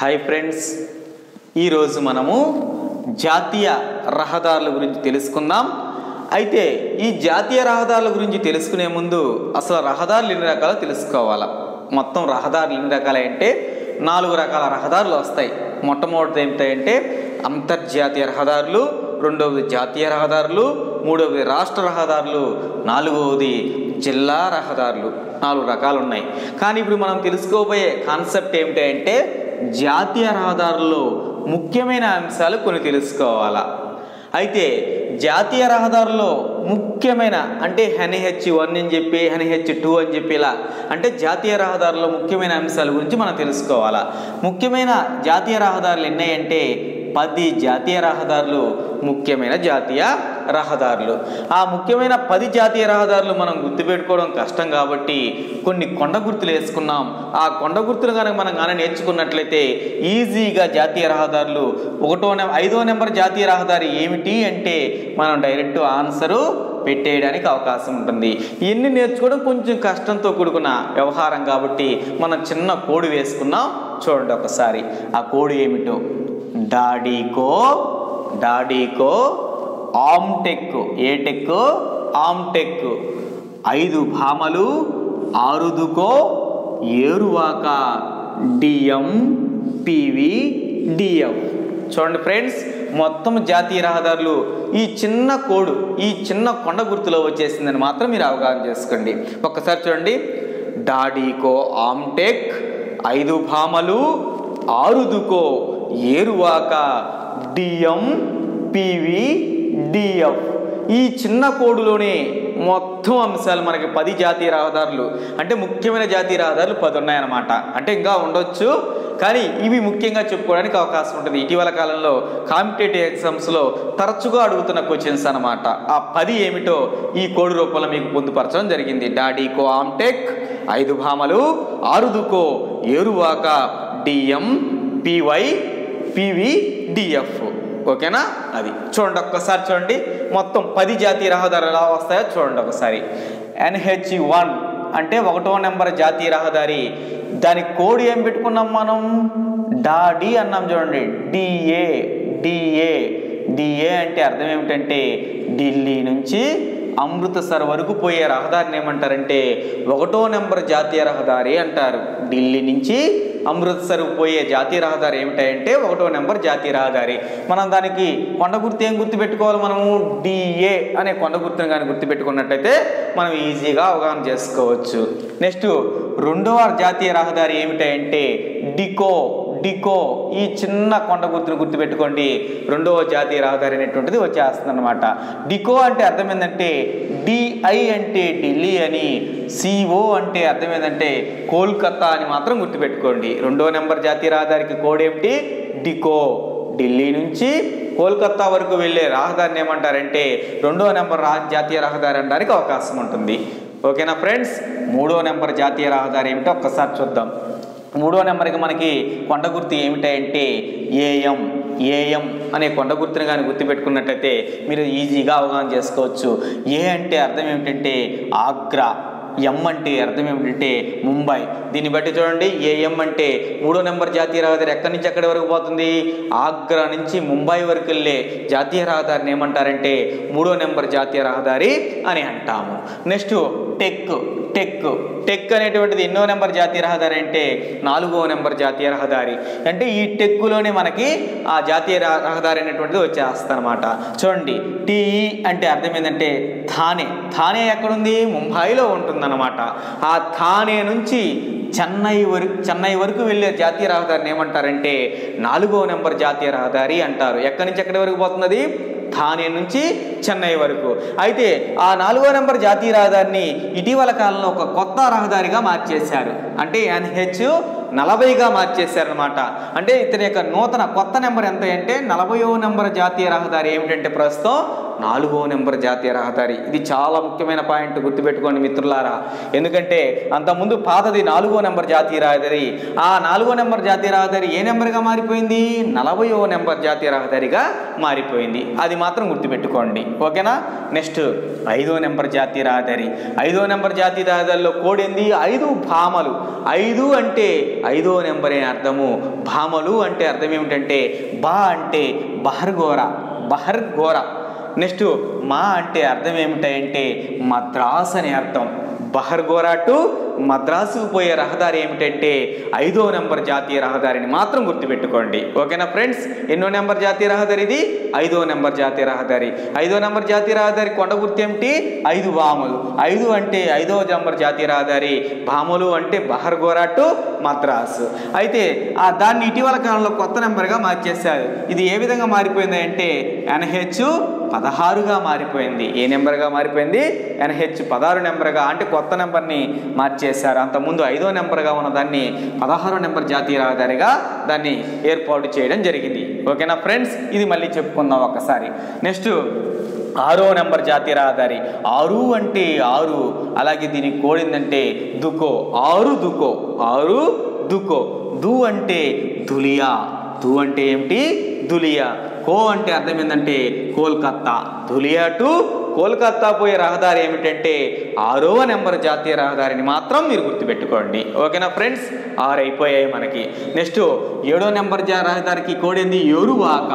hi friends ఈరోజు మనము జాతీయ రహదారుల గురించి తెలుసుకుందాం అయితే ఈ జాతీయ రహదారుల గురించి తెలుసుకునే ముందు అసలు రహదారులు ఎన్ని రకాలో తెలుసుకోవాలా మొత్తం రహదారులు ఎన్ని రకాలు అంటే నాలుగు రకాల రహదారులు వస్తాయి మొట్టమొదటిది ఏమిటంటే అంతర్జాతీయ రహదారులు రెండవది జాతీయ రహదారులు మూడవది రాష్ట్ర రహదారులు నాలుగవది జిల్లా రహదారులు నాలుగు రకాలు ఉన్నాయి కానీ ఇప్పుడు మనం తెలుసుకోబోయే కాన్సెప్ట్ ఏమిటి అంటే జాతీయ రహదారుల్లో ముఖ్యమైన అంశాలు కొన్ని తెలుసుకోవాలా అయితే జాతీయ రహదారుల్లో ముఖ్యమైన అంటే హెన్హెచ్ వన్ అని చెప్పి హెన్హెచ్ టూ అని చెప్పి ఇలా అంటే జాతీయ రహదారుల్లో ముఖ్యమైన అంశాల గురించి మనం తెలుసుకోవాలా ముఖ్యమైన జాతీయ రహదారులు ఎన్ని అంటే పది జాతీయ రహదారులు ముఖ్యమైన జాతీయ రహదారులు ఆ ముఖ్యమైన పది జాతీయ రహదారులు మనం గుర్తుపెట్టుకోవడం కష్టం కాబట్టి కొన్ని కొండ గుర్తులు వేసుకున్నాం ఆ కొండ గుర్తులు కనుక మనం కానీ నేర్చుకున్నట్లయితే ఈజీగా జాతీయ రహదారులు ఒకటో నెంబర్ ఐదో నెంబర్ జాతీయ రహదారి ఏమిటి అంటే మనం డైరెక్ట్ ఆన్సరు పెట్టేయడానికి అవకాశం ఉంటుంది ఇవన్నీ నేర్చుకోవడం కొంచెం కష్టంతో కూడుకున్న వ్యవహారం కాబట్టి మనం చిన్న కోడి వేసుకున్నాం చూడండి ఒకసారి ఆ కోడి ఏమిటో డాడీకో డాడీకో ఆమ్టెక్ ఏ టెక్ ఆమ్టెక్ ఐదు భామలు ఆరుదుకో ఏరువాక డిఎం పివి డిఎఫ్ చూడండి ఫ్రెండ్స్ మొత్తం జాతీయ రహదారులు ఈ చిన్న కోడు ఈ చిన్న కొండ గుర్తులో వచ్చేసిందని మాత్రం మీరు అవగాహన చేసుకోండి ఒక్కసారి చూడండి డాడీకో ఆమ్టెక్ ఐదు భామలు ఆరుదుకో ఏరువాక డిఎం పివి డిఎఫ్ ఈ చిన్న కోడులోనే మొత్తం అంశాలు మనకి పది జాతీయ రహదారులు అంటే ముఖ్యమైన జాతీయ రహదారులు పది ఉన్నాయన్నమాట అంటే ఇంకా ఉండొచ్చు కానీ ఇవి ముఖ్యంగా చెప్పుకోవడానికి అవకాశం ఉంటుంది ఇటీవల కాలంలో కాంపిటేటివ్ ఎగ్జామ్స్లో తరచుగా అడుగుతున్న క్వశ్చన్స్ అనమాట ఆ పది ఏమిటో ఈ కోడ్ రూపంలో మీకు పొందుపరచడం జరిగింది డాడీకో ఆమ్టెక్ ఐదు భామలు ఆరుదుకో ఏరువాక డిఎం పివై పివి డిఎఫ్ ఓకేనా అది చూడండి ఒక్కసారి చూడండి మొత్తం పది జాతీయ రహదారులు ఎలా వస్తాయో చూడండి ఒకసారి ఎన్హెచ్ వన్ అంటే ఒకటో నెంబర్ జాతీయ రహదారి దాని కోడ్ ఏం పెట్టుకున్నాం మనం డాడి అన్నాం చూడండి డిఏ డిఏ డిఏ అంటే అర్థం ఏమిటంటే ఢిల్లీ నుంచి అమృతసర్ వరకు పోయే రహదారిని ఏమంటారంటే ఒకటో నెంబర్ జాతీయ రహదారి అంటారు ఢిల్లీ నుంచి అమృత్సర్ పోయే జాతీయ రహదారి ఏమిటంటే ఒకటో నెంబర్ జాతీయ రహదారి మనం దానికి కొండ గుర్తు ఏం గుర్తు పెట్టుకోవాలి మనము డిఏ అనే కొండ గుర్తును కానీ గుర్తుపెట్టుకున్నట్టయితే మనం ఈజీగా అవగాహన చేసుకోవచ్చు నెక్స్ట్ రెండవ జాతీయ రహదారి ఏమిటంటే డికో డికో ఈ చిన్న కొండ గుర్తును గుర్తుపెట్టుకోండి రెండవ జాతీయ రహదారి అనేటువంటిది వచ్చేస్తుంది అనమాట డికో అంటే అర్థం ఏంటంటే డిఐ అంటే ఢిల్లీ అని సిఓ అంటే అర్థం ఏంటంటే కోల్కతా అని మాత్రం గుర్తుపెట్టుకోండి రెండో నెంబర్ జాతీయ రహదారికి కోడ్ ఏమిటి డికో ఢిల్లీ నుంచి కోల్కతా వరకు వెళ్ళే రహదారిని ఏమంటారంటే రెండో నెంబర్ రా జాతీయ రహదారి అనడానికి అవకాశం ఉంటుంది ఓకేనా ఫ్రెండ్స్ మూడో నెంబర్ జాతీయ రహదారి ఏమిటో ఒక్కసారి చూద్దాం మూడో నెంబర్కి మనకి కొండ గుర్తు ఏమిటంటే ఏఎం ఏఎం అనే కొండ గుర్తుని కానీ గుర్తుపెట్టుకున్నట్టయితే మీరు ఈజీగా అవగాహన చేసుకోవచ్చు ఏ అంటే అర్థం ఏమిటంటే ఆగ్రా ఎం అంటే అర్థం ఏమిటంటే ముంబై దీన్ని బట్టి చూడండి ఏఎం అంటే మూడో నెంబర్ జాతీయ రహదారి ఎక్కడి నుంచి ఎక్కడి వరకు పోతుంది ఆగ్రా నుంచి ముంబై వరకు వెళ్ళే జాతీయ రహదారిని ఏమంటారంటే మూడో నెంబర్ జాతీయ రహదారి అని అంటాము నెక్స్ట్ టెక్ టెక్ టెక్ అనేటువంటిది ఎన్నో నెంబర్ జాతీయ రహదారి అంటే నాలుగో నెంబర్ జాతీయ రహదారి అంటే ఈ టెక్కులోనే మనకి ఆ జాతీయ రహదారి అనేటువంటిది వచ్చేస్తుంది అనమాట చూడండి టీఈ అంటే అర్థం ఏంటంటే థానే థానే ఎక్కడుంది ముంబైలో ఉంటుందన్నమాట ఆ థానే నుంచి చెన్నై వరకు చెన్నై వరకు వెళ్ళే జాతీయ రహదారిని ఏమంటారంటే నాలుగో నెంబర్ జాతీయ రహదారి అంటారు ఎక్కడి నుంచి ఎక్కడి వరకు పోతున్నది థానే నుంచి చెన్నై వరకు అయితే ఆ నాలుగో నెంబర్ జాతీయ రహదారిని ఇటీవల కాలంలో ఒక కొత్త రహదారిగా మార్చేశారు అంటే ఎన్హెచ్ నలభైగా మార్చేశారనమాట అంటే ఇతని యొక్క నూతన కొత్త నెంబర్ ఎంత అంటే నలభయో నెంబర్ జాతీయ రహదారి ఏమిటంటే ప్రస్తుతం నాలుగో నెంబర్ జాతీయ రహదారి ఇది చాలా ముఖ్యమైన పాయింట్ గుర్తుపెట్టుకోండి మిత్రులారా ఎందుకంటే అంతకుముందు పాతది నాలుగో నెంబర్ జాతీయ రహదారి ఆ నాలుగో నెంబర్ జాతీయ రహదారి ఏ నెంబర్గా మారిపోయింది నలభయో నెంబర్ జాతీయ రహదారిగా మారిపోయింది అది మాత్రం గుర్తుపెట్టుకోండి ఓకేనా నెక్స్ట్ ఐదో నెంబర్ జాతీయ రహదారి ఐదో నెంబర్ జాతీయ రహదారిలో కోడ్ ఏంది ఐదు భామలు ఐదు అంటే ఐదో నెంబర్ అనే అర్థము భామలు అంటే అర్థం ఏమిటంటే బా అంటే బహర్గోర బహర్గోర నెక్స్ట్ మా అంటే అర్థం ఏమిటంటే మద్రాస్ అనే అర్థం బహర్గోరా టు మద్రాసు పోయే రహదారి ఏమిటంటే ఐదో నెంబర్ జాతీయ రహదారిని మాత్రం గుర్తుపెట్టుకోండి ఓకేనా ఫ్రెండ్స్ ఎన్నో నెంబర్ జాతీయ రహదారి ఇది ఐదో నెంబర్ జాతీయ రహదారి ఐదో నెంబర్ జాతీయ రహదారి కొండ గుర్తు ఏమిటి ఐదు భాములు ఐదు అంటే ఐదో నెంబర్ జాతీయ రహదారి భాములు అంటే బహర్గోరా టు మద్రాసు అయితే ఆ దాన్ని ఇటీవల కాలంలో కొత్త నెంబర్గా మార్చేశారు ఇది ఏ విధంగా మారిపోయింది అంటే ఎన్హెచ్ పదహారుగా మారిపోయింది ఏ నెంబర్గా మారిపోయింది ఎన్హెచ్ పదహారు నెంబర్గా అంటే కొత్త నెంబర్ని మార్చేశారు అంతకుముందు ఐదో నెంబర్గా ఉన్న దాన్ని పదహారో నెంబర్ జాతీయ రహదారిగా దాన్ని ఏర్పాటు చేయడం జరిగింది ఓకేనా ఫ్రెండ్స్ ఇది మళ్ళీ చెప్పుకుందాం ఒక్కసారి నెక్స్ట్ ఆరో నెంబర్ జాతీయ రహదారి ఆరు అంటే ఆరు అలాగే దీనికి కోడిందంటే దుకో ఆరు దుకో ఆరు దుకో దు అంటే దులియా దు అంటే ఏమిటి దులియా కో అంటే అర్థం ఏంటంటే కోల్కత్తా దులియా టు కోల్కత్తా పోయే రహదారి ఏమిటంటే ఆరవ నెంబర్ జాతీయ రహదారిని మాత్రం మీరు గుర్తుపెట్టుకోండి ఓకేనా ఫ్రెండ్స్ ఆరు అయిపోయాయి మనకి నెక్స్ట్ ఏడో నెంబర్ జా రహదారికి కోడింది ఏరువాక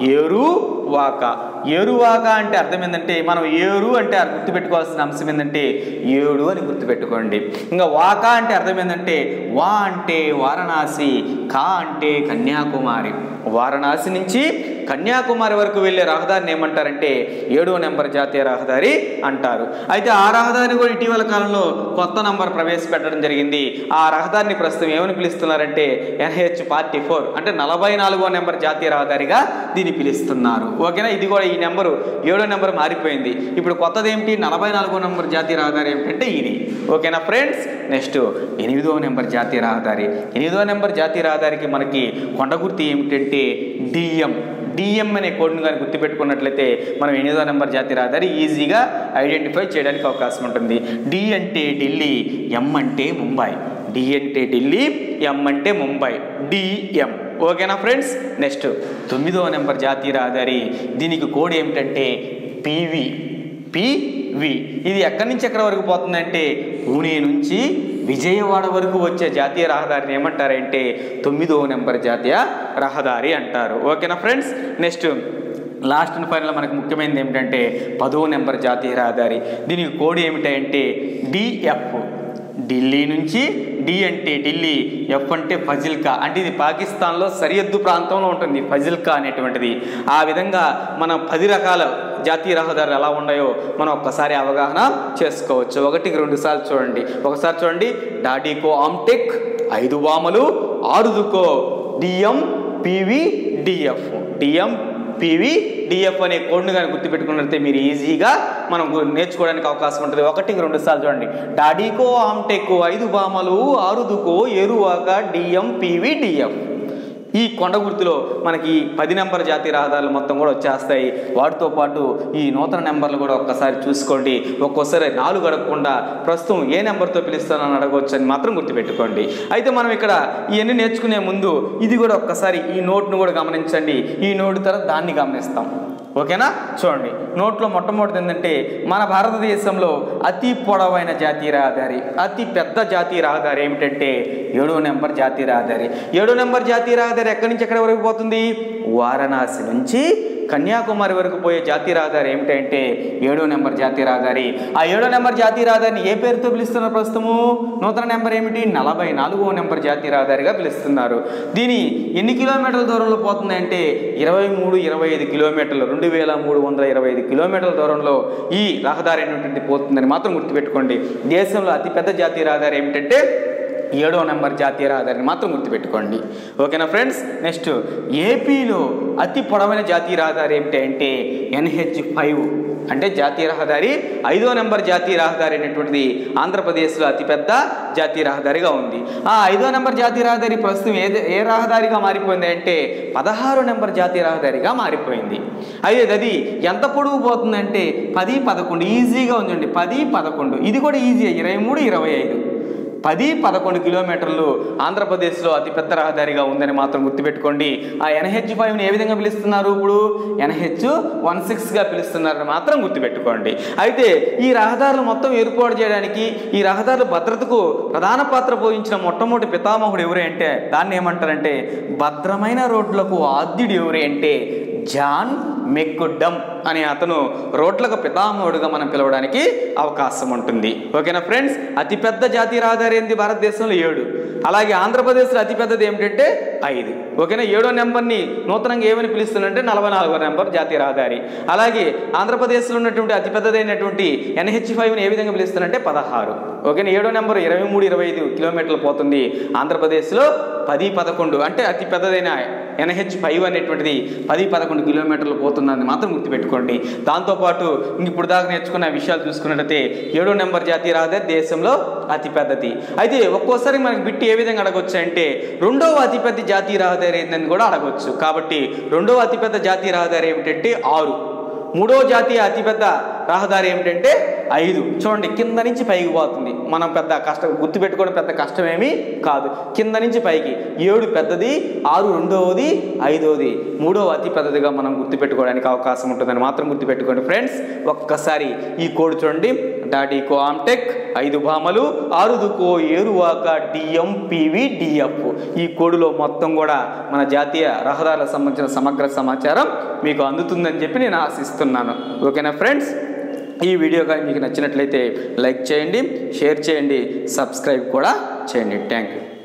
ఏరువాక ఏరువాక అంటే అర్థం ఏంటంటే మనం ఏరు అంటే అది గుర్తుపెట్టుకోవాల్సిన అంశం ఏంటంటే ఏడు అని గుర్తుపెట్టుకోండి ఇంకా వాక అంటే అర్థం ఏంటంటే వా అంటే వారణాసి కా అంటే కన్యాకుమారి వారణాసి నుంచి కన్యాకుమారి వరకు వెళ్ళే రహదారిని ఏమంటారంటే ఏడో నెంబర్ జాతీయ రహదారి అంటారు అయితే ఆ రహదారిని కూడా ఇటీవల కాలంలో కొత్త నంబర్ ప్రవేశపెట్టడం జరిగింది ఆ రహదారిని ప్రస్తుతం ఏమని పిలుస్తున్నారంటే ఎన్హెచ్ ఫార్టీ ఫోర్ అంటే నలభై నాలుగో నెంబర్ జాతీయ రహదారిగా దీన్ని పిలుస్తున్నారు ఓకేనా ఇది కూడా ఈ నెంబరు ఏడో నెంబర్ మారిపోయింది ఇప్పుడు కొత్తది ఏమిటి నలభై నాలుగో నెంబర్ జాతీయ రహదారి ఏమిటంటే ఇది ఓకేనా ఫ్రెండ్స్ నెక్స్ట్ ఎనిమిదో నెంబర్ జాతీయ రహదారి ఎనిమిదో నెంబర్ జాతీయ రహదారికి మనకి కొండ గుర్తు ఏమిటంటే డిఎం డిఎం అనే కోడ్ను కానీ గుర్తుపెట్టుకున్నట్లయితే మనం ఎనిమిదో నెంబర్ జాతీయ రహదారి ఈజీగా ఐడెంటిఫై చేయడానికి అవకాశం ఉంటుంది డి అంటే ఢిల్లీ ఎం అంటే ముంబై డి అంటే ఢిల్లీ ఎం అంటే ముంబై డిఎం ఓకేనా ఫ్రెండ్స్ నెక్స్ట్ తొమ్మిదో నెంబర్ జాతీయ రహదారి దీనికి కోడ్ ఏమిటంటే పివి పివి ఇది ఎక్కడి నుంచి ఎక్కడి వరకు పోతుందంటే పూణే నుంచి విజయవాడ వరకు వచ్చే జాతీయ రహదారిని ఏమంటారంటే తొమ్మిదో నెంబర్ జాతీయ రహదారి అంటారు ఓకేనా friends next last and final మనకు ముఖ్యమైనది ఏమిటంటే పదో నెంబర్ జాతీయ రహదారి దీనికి కోడ్ ఏమిటంటే డిఎఫ్ ఢిల్లీ నుంచి డి అంటే ఢిల్లీ ఎఫ్ అంటే ఫజిల్కా అంటే ఇది పాకిస్తాన్లో సరిహద్దు ప్రాంతంలో ఉంటుంది ఫజిల్కా అనేటువంటిది ఆ విధంగా మనం పది రకాల జాతీయ రహదారులు ఎలా ఉన్నాయో మనం ఒక్కసారి అవగాహన చేసుకోవచ్చు ఒకటికి రెండు సార్లు చూడండి ఒకసారి చూడండి డాడీకో ఆమ్టెక్ ఐదు వామలు ఆరుదుకో DM PV DF DM PV DF అనే కోడ్ను కానీ గుర్తుపెట్టుకున్నట్లయితే మీరు ఈజీగా మనం గు- నేర్చుకోవడానికి అవకాశం ఉంటుంది ఒకటికి రెండు సార్లు చూడండి డాడీకో ఆమ్టెక్ ఐదు బామలు ఆరుదుకో ఎరువాక డిఎం పివి డిఎఫ్ ఈ కొండ గుర్తులో మనకి పది నెంబర్ జాతీయ రహదారులు మొత్తం కూడా వచ్చేస్తాయి వాటితో పాటు ఈ నూతన నెంబర్లు కూడా ఒక్కసారి చూసుకోండి ఒక్కోసారి నాలుగు అడగకుండా ప్రస్తుతం ఏ నెంబర్తో పిలుస్తానని అడగవచ్చు అని మాత్రం గుర్తుపెట్టుకోండి అయితే మనం ఇక్కడ ఇవన్నీ నేర్చుకునే ముందు ఇది కూడా ఒక్కసారి ఈ నోట్ను కూడా గమనించండి ఈ నోటు తర్వాత దాన్ని గమనిస్తాం ఓకేనా చూడండి నోట్లో మొట్టమొదటిది ఏంటంటే మన భారతదేశంలో అతి పొడవైన జాతీయ రహదారి అతి పెద్ద జాతీయ రహదారి ఏమిటంటే ఏడో నెంబర్ జాతీయ రహదారి ఏడో నెంబర్ జాతీయ రహదారి ఎక్కడి నుంచి ఎక్కడి వరకు పోతుంది వారణాసి నుంచి కన్యాకుమారి వరకు పోయే జాతీయ రహదారి ఏమిటంటే ఏడో నెంబర్ జాతీయ రహదారి ఆ ఏడో నెంబర్ జాతీయ రహదారిని ఏ పేరుతో పిలుస్తున్నారు ప్రస్తుతము నూతన నెంబర్ ఏమిటి నలభై నాలుగో నెంబర్ జాతీయ రహదారిగా పిలుస్తున్నారు దీని ఎన్ని కిలోమీటర్ల దూరంలో పోతుంది అంటే ఇరవై మూడు ఇరవై ఐదు కిలోమీటర్లు రెండు వేల మూడు వందల ఇరవై ఐదు కిలోమీటర్ల దూరంలో ఈ రహదారి అనేటువంటి పోతుందని మాత్రం గుర్తుపెట్టుకోండి దేశంలో అతిపెద్ద జాతీయ రహదారి ఏమిటంటే ఏడో నెంబర్ జాతీయ రహదారిని మాత్రం గుర్తుపెట్టుకోండి ఓకేనా ఫ్రెండ్స్ నెక్స్ట్ ఏపీలో అతి పొడవైన జాతీయ రహదారి ఏమిటి అంటే ఎన్హెచ్ ఫైవ్ అంటే జాతీయ రహదారి ఐదో నెంబర్ జాతీయ రహదారి అనేటువంటిది ఆంధ్రప్రదేశ్లో అతిపెద్ద జాతీయ రహదారిగా ఉంది ఆ ఐదో నెంబర్ జాతీయ రహదారి ప్రస్తుతం ఏ ఏ రహదారిగా మారిపోయింది అంటే పదహారు నెంబర్ జాతీయ రహదారిగా మారిపోయింది అయితే అది ఎంత పొడుగు పోతుందంటే పది పదకొండు ఈజీగా ఉందండి పది పదకొండు ఇది కూడా ఈజీ ఇరవై మూడు ఇరవై ఐదు పది పదకొండు కిలోమీటర్లు ఆంధ్రప్రదేశ్లో అతిపెద్ద రహదారిగా ఉందని మాత్రం గుర్తుపెట్టుకోండి ఆ ఎన్హెచ్ ఫైవ్ని ఏ విధంగా పిలుస్తున్నారు ఇప్పుడు ఎన్హెచ్ వన్ సిక్స్గా పిలుస్తున్నారని మాత్రం గుర్తుపెట్టుకోండి అయితే ఈ రహదారులు మొత్తం ఏర్పాటు చేయడానికి ఈ రహదారుల భద్రతకు ప్రధాన పాత్ర పోషించిన మొట్టమొదటి పితామహుడు ఎవరు అంటే దాన్ని ఏమంటారంటే భద్రమైన రోడ్లకు ఆద్యుడు ఎవరు అంటే జాన్ మెక్కుడ్డమ్ అనే అతను రోడ్లకు పితామహుడుగా మనం పిలవడానికి అవకాశం ఉంటుంది ఓకేనా ఫ్రెండ్స్ అతిపెద్ద జాతీయ రహదారి ఏంది భారతదేశంలో ఏడు అలాగే ఆంధ్రప్రదేశ్లో అతిపెద్దది ఏమిటంటే ఐదు ఓకేనా ఏడో నెంబర్ని నూతనంగా ఏమని పిలుస్తుందంటే నలభై నాలుగో నెంబర్ జాతీయ రహదారి అలాగే ఆంధ్రప్రదేశ్లో ఉన్నటువంటి అతిపెద్దదైనటువంటి ఎన్హెచ్ ఫైవ్ని ఏ విధంగా పిలుస్తారంటే పదహారు ఓకేనా ఏడో నెంబర్ ఇరవై మూడు ఇరవై ఐదు కిలోమీటర్లు పోతుంది ఆంధ్రప్రదేశ్లో పది పదకొండు అంటే అతి పెద్దదైన ఎన్హెచ్ ఫైవ్ అనేటువంటిది పది పదకొండు కిలోమీటర్లు పోతుందని మాత్రం గుర్తుపెట్టుకోండి దాంతోపాటు ఇంక ఇప్పుడు దాకా నేర్చుకున్న విషయాలు చూసుకున్నట్టయితే ఏడో నెంబర్ జాతీయ రహదారి దేశంలో అతి పెద్దది అయితే ఒక్కోసారి మనకి బిట్టి ఏ విధంగా అడగొచ్చు అంటే రెండవ అతిపెద్ద జాతీయ రహదారి ఏందని కూడా అడగొచ్చు కాబట్టి రెండవ అతిపెద్ద జాతీయ రహదారి ఏమిటంటే ఆరు మూడో జాతీయ అతిపెద్ద రహదారి ఏమిటంటే ఐదు చూడండి కింద నుంచి పైకి పోతుంది మనం పెద్ద కష్టం గుర్తుపెట్టుకోవడం పెద్ద కష్టమేమీ కాదు కింద నుంచి పైకి ఏడు పెద్దది ఆరు రెండవది ఐదవది మూడవ అతి పెద్దదిగా మనం గుర్తుపెట్టుకోవడానికి అవకాశం ఉంటుందని మాత్రం గుర్తుపెట్టుకోండి ఫ్రెండ్స్ ఒక్కసారి ఈ కోడ్ చూడండి డాడీకో ఆమ్టెక్ ఐదు భామలు ఆరుదుకో ఏరువాక డిఎంపివి డిఎఫ్ ఈ కోడులో మొత్తం కూడా మన జాతీయ రహదారులకు సంబంధించిన సమగ్ర సమాచారం మీకు అందుతుందని చెప్పి నేను ఆశిస్తున్నాను ఓకేనా ఫ్రెండ్స్ ఈ వీడియో కానీ మీకు నచ్చినట్లయితే లైక్ చేయండి షేర్ చేయండి సబ్స్క్రైబ్ కూడా చేయండి థ్యాంక్ యూ